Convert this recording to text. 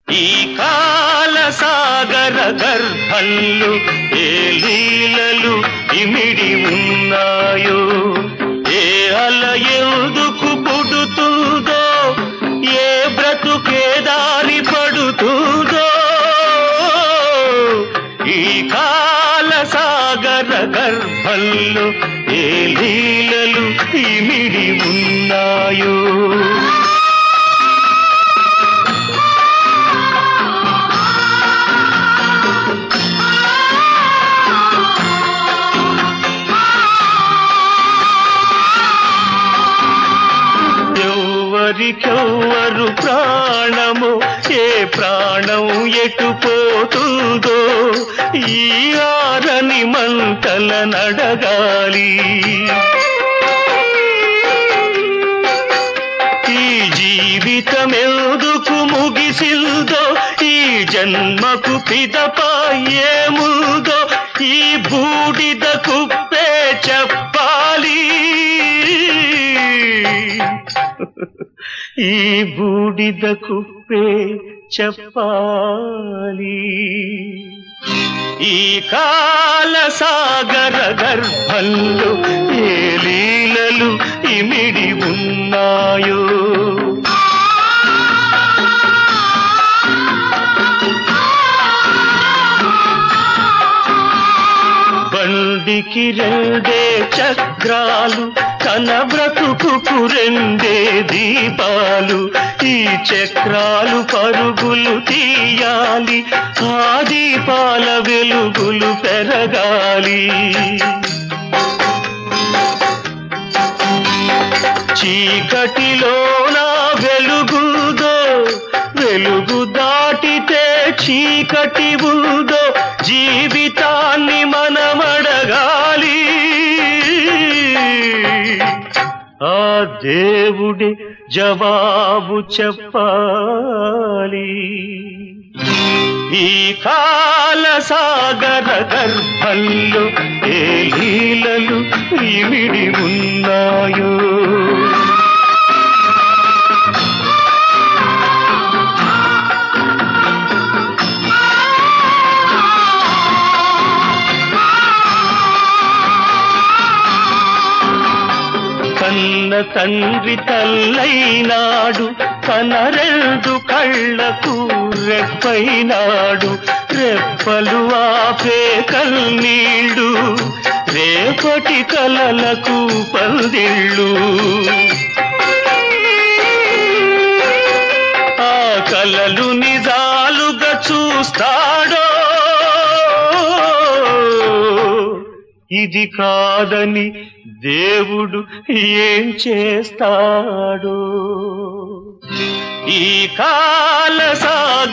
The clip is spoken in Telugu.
ఈ కాల సాగర గర్భంలో ఏ లీలలు ఇమిడి ఉన్నాయో ఏ అల ఎందుకు పుడుతుందో ఏ బ్రతుకే దారి పడుతుందో ఈ కాల సాగర గర్భంలో ఏ లీలలు ఇమిడి ఉన్నాయో ఎవరికెవ్వరు ప్రాణము ఏ ప్రాణం ఎటు పోతుందో ఈ ఆరని మంటల నడగాలి ఈ జీవితం ఎందుకు ముగిసిందో ఈ జన్మకు పిదప ఏముందో ఈ బూడిద కుప్పే చెప్పాలి ఈ బూడిద కుప్పే చెప్పాలి ఈ కాల సాగర గర్భంలో ఏ లీలలు ఇమిడి ఉన్నాయో బండికి రెండే చక్రాలు తన బ్రతుకు రెండే దీపాలు ఈ చక్రాలు పరుగులు తీయాలి ఆ దీపాల వెలుగులు పెరగాలి చీకటిలో నా వెలుగుదో వెలుగు దాటితే చీకటి ఉందో జీవితాన్ని మనమడగాలి ఆ దేవుడి జవాబు చెప్పాలి ఈ కాల సాగర గర్భంలో ఏ లీలలు ఇమిడి ఉన్నాయో కన్న తండ్రి తల్లైనాడు తన రెండు కళ్ళకు రెప్పైనాడు రెప్పలు ఆపే కన్నీళ్ళు రేపటి కలలకు పందిళ్ళు ఆ కలలు నిజాలుగా చూస్తాడో ఇది కాదని దేవుడు ఏం చేస్తాడో ఈ కాల సాగ